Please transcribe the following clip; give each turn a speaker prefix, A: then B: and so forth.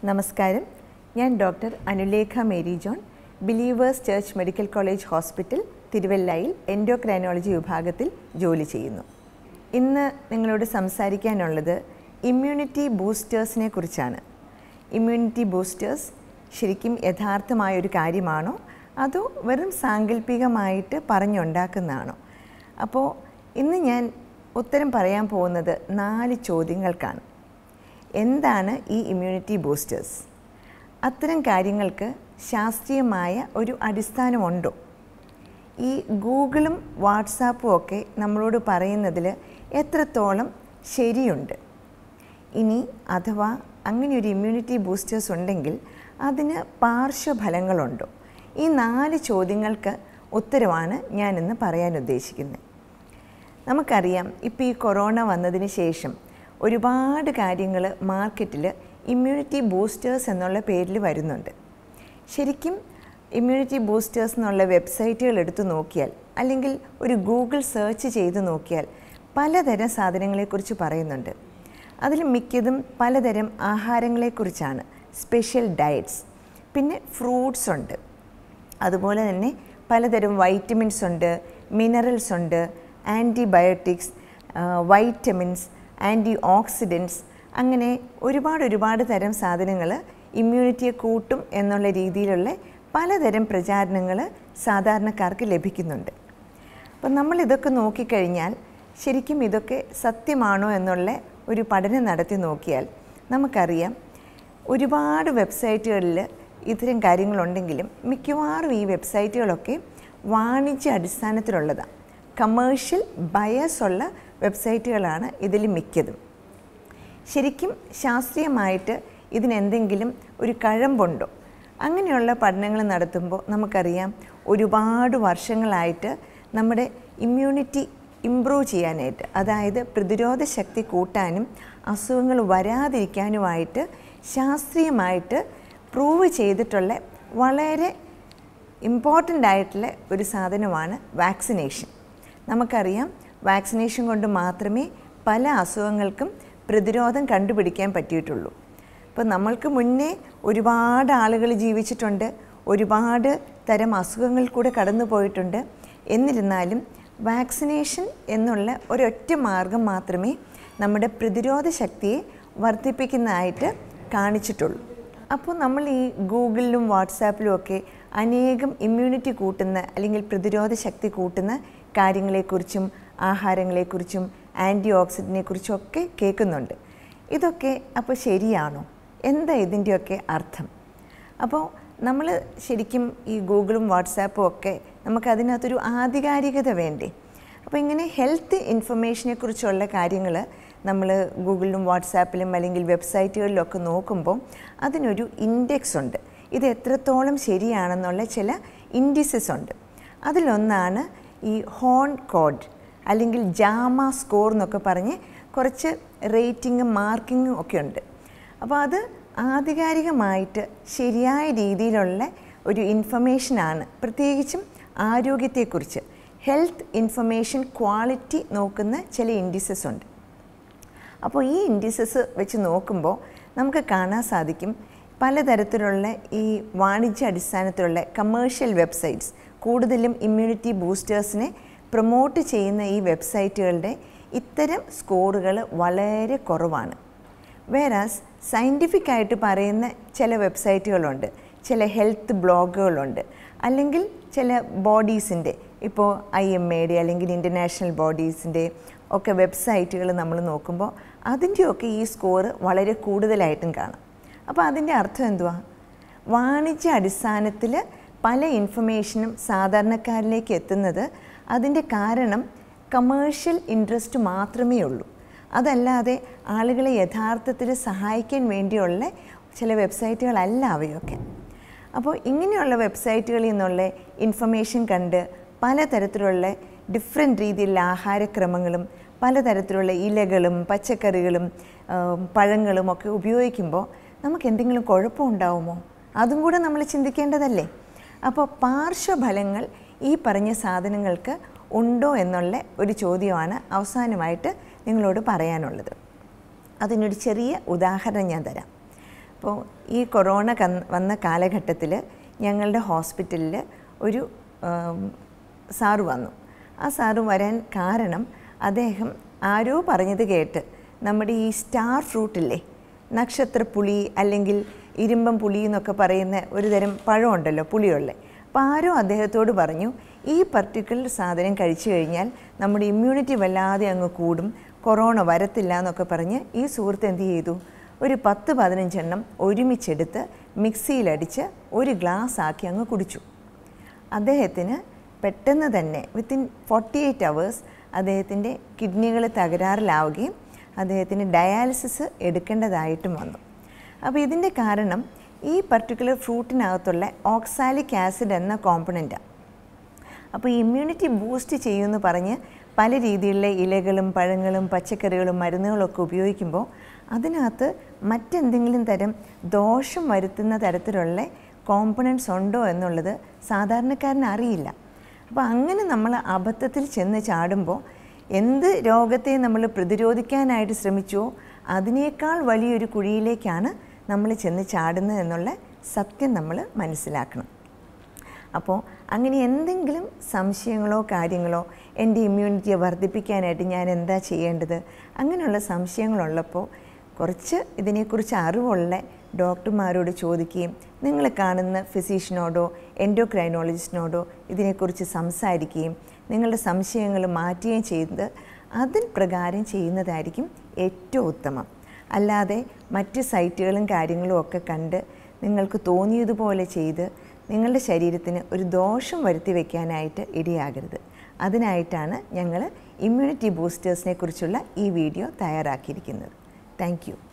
A: നമസ്കാരം ഞാൻ doctor Anulekha Mary John believers church medical college hospital തിരുവല്ലയിൽ എൻഡോക്രൈനോളജി വിഭാഗത്തിൽ ജോലി ചെയ്യുന്നു ഇന്ന് നിങ്ങളോട് സംസാരിക്കാനുള്ളത് ഇമ്മ്യൂണിറ്റി ബൂസ്റ്റേഴ്സിനെ കുറിച്ചാണ് ഇമ്മ്യൂണിറ്റി ബൂസ്റ്റേഴ്സ് ശരിക്കും യഥാർത്ഥമായൊരു കാര്യമാണോ അതോ വെറും സാങ്കല്പികമായിട്ട് പറഞ്ഞുണ്ടാക്കുന്നതാണോ അപ്പോൾ ഇന്ന് ഞാൻ ഉത്തരം പറയാൻ പോകുന്നത് നാല് ചോദ്യങ്ങൾക്കാണ് എന്താണ് ഈ ഇമ്മ്യൂണിറ്റി ബൂസ്റ്റേഴ്സ് അത്തരം കാര്യങ്ങൾക്ക് ശാസ്ത്രീയമായ ഒരു അടിസ്ഥാനമുണ്ടോ ഈ ഗൂഗിളും വാട്സാപ്പും ഒക്കെ നമ്മളോട് പറയുന്നതിൽ എത്രത്തോളം ശരിയുണ്ട് ഇനി അഥവാ അങ്ങനെ ഒരു ഇമ്മ്യൂണിറ്റി ബൂസ്റ്റേഴ്സ് ഉണ്ടെങ്കിൽ അതിന് പാർശ്വഫലങ്ങളുണ്ടോ ഈ നാല് ചോദ്യങ്ങൾക്ക് ഉത്തരവാണ് ഞാനിന്ന് പറയാൻ ഉദ്ദേശിക്കുന്നത് നമുക്കറിയാം ഇപ്പോൾ ഈ കൊറോണ വന്നതിന് ശേഷം ഒരുപാട് കാര്യങ്ങൾ മാർക്കറ്റിൽ ഇമ്മ്യൂണിറ്റി ബൂസ്റ്റേഴ്സ് എന്നുള്ള പേരിൽ വരുന്നുണ്ട് ശരിക്കും ഇമ്മ്യൂണിറ്റി ബൂസ്റ്റേഴ്സ് എന്നുള്ള വെബ്സൈറ്റുകൾ എടുത്തു നോക്കിയാൽ അല്ലെങ്കിൽ ഒരു ഗൂഗിൾ സെർച്ച് ചെയ്ത് നോക്കിയാൽ പലതരം സാധനങ്ങളെക്കുറിച്ച് പറയുന്നുണ്ട് അതിൽ മിക്കതും പലതരം ആഹാരങ്ങളെക്കുറിച്ചാണ് സ്പെഷ്യൽ ഡയറ്റ്സ് പിന്നെ ഫ്രൂട്ട്സ് ഉണ്ട് അതുപോലെ തന്നെ പലതരം വൈറ്റമിൻസ് ഉണ്ട് മിനറൽസ് ഉണ്ട് ആൻറ്റിബയോട്ടിക്സ് വൈറ്റമിൻസ് ആൻറ്റി ഓക്സിഡൻസ് അങ്ങനെ ഒരുപാട് ഒരുപാട് തരം സാധനങ്ങൾ ഇമ്മ്യൂണിറ്റിയെ കൂട്ടും എന്നുള്ള രീതിയിലുള്ള പലതരം പ്രചാരണങ്ങൾ സാധാരണക്കാർക്ക് ലഭിക്കുന്നുണ്ട് അപ്പം നമ്മൾ ഇതൊക്കെ നോക്കിക്കഴിഞ്ഞാൽ ശരിക്കും ഇതൊക്കെ സത്യമാണോ എന്നുള്ള ഒരു പഠനം നടത്തി നോക്കിയാൽ നമുക്കറിയാം ഒരുപാട് വെബ്സൈറ്റുകളിൽ ഇത്തരം കാര്യങ്ങളുണ്ടെങ്കിലും മിക്കവാറും ഈ വെബ്സൈറ്റുകളൊക്കെ വാണിജ്യ അടിസ്ഥാനത്തിലുള്ളതാണ് കമേഴ്ഷ്യൽ ബയസ് ഉള്ള വെബ്സൈറ്റുകളാണ് ഇതിൽ മിക്കതും ശരിക്കും ശാസ്ത്രീയമായിട്ട് ഇതിനെന്തെങ്കിലും ഒരു കഴമ്പുണ്ടോ അങ്ങനെയുള്ള പഠനങ്ങൾ നടത്തുമ്പോൾ നമുക്കറിയാം ഒരുപാട് വർഷങ്ങളായിട്ട് നമ്മുടെ ഇമ്മ്യൂണിറ്റി ഇമ്പ്രൂവ് ചെയ്യാനായിട്ട് അതായത് പ്രതിരോധ ശക്തി കൂട്ടാനും അസുഖങ്ങൾ വരാതിരിക്കാനുമായിട്ട് ശാസ്ത്രീയമായിട്ട് പ്രൂവ് ചെയ്തിട്ടുള്ള വളരെ ഇമ്പോർട്ടൻ്റ് ആയിട്ടുള്ള ഒരു സാധനമാണ് വാക്സിനേഷൻ നമുക്കറിയാം വാക്സിനേഷൻ കൊണ്ട് മാത്രമേ പല അസുഖങ്ങൾക്കും പ്രതിരോധം കണ്ടുപിടിക്കാൻ പറ്റിയിട്ടുള്ളൂ അപ്പോൾ നമ്മൾക്ക് മുന്നേ ഒരുപാട് ആളുകൾ ജീവിച്ചിട്ടുണ്ട് ഒരുപാട് തരം അസുഖങ്ങൾ കൂടെ കടന്നു പോയിട്ടുണ്ട് എന്നിരുന്നാലും വാക്സിനേഷൻ എന്നുള്ള ഒരൊറ്റ മാർഗം മാത്രമേ നമ്മുടെ പ്രതിരോധ ശക്തിയെ വർദ്ധിപ്പിക്കുന്നതായിട്ട് കാണിച്ചിട്ടുള്ളൂ അപ്പോൾ നമ്മൾ ഈ ഗൂഗിളിലും വാട്സാപ്പിലും ഒക്കെ അനേകം ഇമ്മ്യൂണിറ്റി കൂട്ടുന്ന അല്ലെങ്കിൽ പ്രതിരോധ ശക്തി കൂട്ടുന്ന കാര്യങ്ങളെക്കുറിച്ചും ആഹാരങ്ങളെക്കുറിച്ചും ആൻറ്റി ഓക്സിഡൻറ്റിനെ കുറിച്ചും ഒക്കെ കേൾക്കുന്നുണ്ട് ഇതൊക്കെ അപ്പോൾ ശരിയാണോ എന്താ ഇതിൻ്റെയൊക്കെ അർത്ഥം അപ്പോൾ നമ്മൾ ശരിക്കും ഈ ഗൂഗിളും വാട്സാപ്പും ഒക്കെ നമുക്കതിനകത്തൊരു ആധികാരികത വേണ്ടേ അപ്പോൾ ഇങ്ങനെ ഹെൽത്ത് ഇൻഫർമേഷനെ കുറിച്ചുള്ള കാര്യങ്ങൾ നമ്മൾ ഗൂഗിളിലും വാട്സാപ്പിലും അല്ലെങ്കിൽ വെബ്സൈറ്റുകളിലൊക്കെ നോക്കുമ്പോൾ അതിനൊരു ഇൻഡെക്സ് ഉണ്ട് ഇത് എത്രത്തോളം ശരിയാണെന്നുള്ള ചില ഇൻഡിസസ് ഉണ്ട് അതിലൊന്നാണ് ഈ ഹോൺ കോഡ് അല്ലെങ്കിൽ ജാമ സ്കോർ എന്നൊക്കെ പറഞ്ഞ് കുറച്ച് റേറ്റിങ്ങും മാർക്കിങ്ങും ഒക്കെ ഉണ്ട് അപ്പോൾ അത് ആധികാരികമായിട്ട് ശരിയായ രീതിയിലുള്ള ഒരു ഇൻഫർമേഷനാണ് പ്രത്യേകിച്ചും ആരോഗ്യത്തെക്കുറിച്ച് ഹെൽത്ത് ഇൻഫർമേഷൻ ക്വാളിറ്റി നോക്കുന്ന ചില ഇൻഡിസസ് ഉണ്ട് അപ്പോൾ ഈ ഇൻഡിസസ് വെച്ച് നോക്കുമ്പോൾ നമുക്ക് കാണാൻ സാധിക്കും പലതരത്തിലുള്ള ഈ വാണിജ്യ അടിസ്ഥാനത്തിലുള്ള കമേഴ്ഷ്യൽ വെബ്സൈറ്റ്സ് കൂടുതലും ഇമ്മ്യൂണിറ്റി ബൂസ്റ്റേഴ്സിനെ പ്രൊമോട്ട് ചെയ്യുന്ന ഈ വെബ്സൈറ്റുകളുടെ ഇത്തരം സ്കോറുകൾ വളരെ കുറവാണ് വേറാസ് സയൻറ്റിഫിക് ആയിട്ട് പറയുന്ന ചില വെബ്സൈറ്റുകളുണ്ട് ചില ഹെൽത്ത് ബ്ലോഗുകളുണ്ട് അല്ലെങ്കിൽ ചില ബോഡീസിൻ്റെ ഇപ്പോൾ ഐ എം എയുടെ അല്ലെങ്കിൽ ഇൻ്റർനാഷണൽ ബോഡീസിൻ്റെ ഒക്കെ വെബ്സൈറ്റുകൾ നമ്മൾ നോക്കുമ്പോൾ അതിൻ്റെയൊക്കെ ഈ സ്കോർ വളരെ കൂടുതലായിട്ടും കാണാം അപ്പോൾ അതിൻ്റെ അർത്ഥം എന്തുവാ വാണിജ്യ അടിസ്ഥാനത്തിൽ പല ഇൻഫർമേഷനും സാധാരണക്കാരിലേക്ക് എത്തുന്നത് അതിൻ്റെ കാരണം കമേഴ്ഷ്യൽ ഇൻട്രസ്റ്റ് മാത്രമേ ഉള്ളൂ അതല്ലാതെ ആളുകളെ യഥാർത്ഥത്തിൽ സഹായിക്കാൻ വേണ്ടിയുള്ള ചില വെബ്സൈറ്റുകളല്ല അവയൊക്കെ അപ്പോൾ ഇങ്ങനെയുള്ള വെബ്സൈറ്റുകളിൽ നിന്നുള്ള ഇൻഫർമേഷൻ കണ്ട് പലതരത്തിലുള്ള ഡിഫറെൻറ്റ് രീതിയിലുള്ള ആഹാരക്രമങ്ങളും പലതരത്തിലുള്ള ഇലകളും പച്ചക്കറികളും പഴങ്ങളും ഒക്കെ ഉപയോഗിക്കുമ്പോൾ നമുക്ക് എന്തെങ്കിലും കുഴപ്പമുണ്ടാവുമോ അതും കൂടെ നമ്മൾ ചിന്തിക്കേണ്ടതല്ലേ അപ്പോൾ പാർശ്വഫലങ്ങൾ ഈ പറഞ്ഞ സാധനങ്ങൾക്ക് ഉണ്ടോ എന്നുള്ള ഒരു ചോദ്യമാണ് അവസാനമായിട്ട് നിങ്ങളോട് പറയാനുള്ളത് അതിനൊരു ചെറിയ ഉദാഹരണം ഞാൻ തരാം അപ്പോൾ ഈ കൊറോണ കന്ന് വന്ന കാലഘട്ടത്തിൽ ഞങ്ങളുടെ ഹോസ്പിറ്റലിൽ ഒരു ആം, സാറ് വന്നു ആ സാറ് വരാൻ കാരണം അദ്ദേഹം ആരോ പറഞ്ഞത് കേട്ട് നമ്മുടെ ഈ സ്റ്റാർ ഫ്രൂട്ടില്ലേ നക്ഷത്രപ്പുളി അല്ലെങ്കിൽ ഇരുമ്പം പുളി എന്നൊക്കെ പറയുന്ന ഒരു തരം പഴമുണ്ടല്ലോ പുളിയുള്ള അപ്പോൾ ആരോ അദ്ദേഹത്തോട് പറഞ്ഞു ഈ പർട്ടിക്കുലർ സാധനം കഴിച്ചു കഴിഞ്ഞാൽ നമ്മുടെ ഇമ്മ്യൂണിറ്റി വല്ലാതെ അങ്ങ് കൂടും കൊറോണ വരത്തില്ല എന്നൊക്കെ പറഞ്ഞ് ഈ സുഹൃത്ത് എന്ത് ചെയ്തു ഒരു പത്ത് പതിനഞ്ചെണ്ണം ഒരുമിച്ചെടുത്ത് മിക്സിയിലടിച്ച് ഒരു ഗ്ലാസ് ആക്കി അങ്ങ് കുടിച്ചു അദ്ദേഹത്തിന് പെട്ടെന്ന് തന്നെ വിത്തിൻ ഫോർട്ടി എയ്റ്റ് അവേഴ്സ് അദ്ദേഹത്തിൻ്റെ കിഡ്നികൾ തകരാറിലാവുകയും അദ്ദേഹത്തിന് ഡയാലിസിസ് എടുക്കേണ്ടതായിട്ടും വന്നു അപ്പോൾ ഇതിൻ്റെ കാരണം ഈ പർട്ടിക്കുലർ ഫ്രൂട്ടിനകത്തുള്ള ഓക്സാലിക് ആസിഡ് എന്ന കോമ്പണൻറ്റാണ് അപ്പോൾ ഈ ഇമ്മ്യൂണിറ്റി ബൂസ്റ്റ് ചെയ്യുമെന്ന് പറഞ്ഞ് പല രീതിയിലുള്ള ഇലകളും പഴങ്ങളും പച്ചക്കറികളും മരുന്നുകളൊക്കെ ഉപയോഗിക്കുമ്പോൾ അതിനകത്ത് മറ്റെന്തെങ്കിലും തരം ദോഷം വരുത്തുന്ന തരത്തിലുള്ള കോമ്പണൻസ് ഉണ്ടോ എന്നുള്ളത് സാധാരണക്കാരന് അറിയില്ല അപ്പോൾ അങ്ങനെ നമ്മൾ അബദ്ധത്തിൽ ചെന്ന് ചാടുമ്പോൾ എന്ത് രോഗത്തെ നമ്മൾ പ്രതിരോധിക്കാനായിട്ട് ശ്രമിച്ചുവോ അതിനേക്കാൾ വലിയൊരു കുഴിയിലേക്കാണ് നമ്മൾ ചെന്ന് ചാടുന്നത് എന്നുള്ള സത്യം നമ്മൾ മനസ്സിലാക്കണം അപ്പോൾ അങ്ങനെ എന്തെങ്കിലും സംശയങ്ങളോ കാര്യങ്ങളോ എൻ്റെ ഇമ്മ്യൂണിറ്റിയെ വർദ്ധിപ്പിക്കാനായിട്ട് ഞാൻ എന്താ ചെയ്യേണ്ടത് അങ്ങനെയുള്ള സംശയങ്ങളുള്ളപ്പോൾ കുറച്ച് ഇതിനെക്കുറിച്ച് അറിവുള്ള ഡോക്ടർമാരോട് ചോദിക്കുകയും നിങ്ങൾ കാണുന്ന ഫിസീഷ്യനോടോ എൻഡോക്രൈനോളജിസ്റ്റിനോടോ ഇതിനെക്കുറിച്ച് സംസാരിക്കുകയും നിങ്ങളുടെ സംശയങ്ങൾ മാറ്റുകയും ചെയ്ത് അതിൽ പ്രകാരം ചെയ്യുന്നതായിരിക്കും ഏറ്റവും ഉത്തമം അല്ലാതെ മറ്റ് സൈറ്റുകളും കാര്യങ്ങളും ഒക്കെ കണ്ട് നിങ്ങൾക്ക് തോന്നിയതുപോലെ ചെയ്ത് നിങ്ങളുടെ ശരീരത്തിന് ഒരു ദോഷം വരുത്തി വയ്ക്കാനായിട്ട് ഇടയാകരുത് അതിനായിട്ടാണ് ഞങ്ങൾ ഇമ്മ്യൂണിറ്റി ബൂസ്റ്റേഴ്സിനെ കുറിച്ചുള്ള ഈ വീഡിയോ തയ്യാറാക്കിയിരിക്കുന്നത് താങ്ക് യു